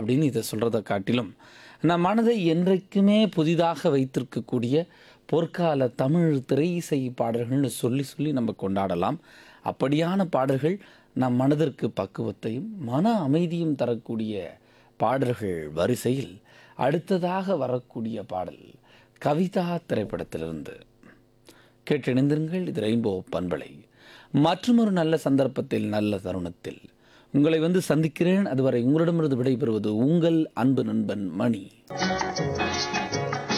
அப்படின்னு இதை சொல்கிறத காட்டிலும் நம் மனதை என்றைக்குமே புதிதாக வைத்திருக்கக்கூடிய பொற்கால தமிழ் திரை இசை பாடல்கள்னு சொல்லி சொல்லி நம்ம கொண்டாடலாம் அப்படியான பாடல்கள் நம் மனதிற்கு பக்குவத்தையும் மன அமைதியும் தரக்கூடிய பாடல்கள் வரிசையில் அடுத்ததாக வரக்கூடிய பாடல் கவிதா திரைப்படத்திலிருந்து கேட்டிணைந்திருங்கள் இது ரெயின்போ பண்பலை மற்றொரு நல்ல சந்தர்ப்பத்தில் நல்ல தருணத்தில் உங்களை வந்து சந்திக்கிறேன் அதுவரை உங்களிடமிருந்து விடைபெறுவது உங்கள் அன்பு நண்பன் மணி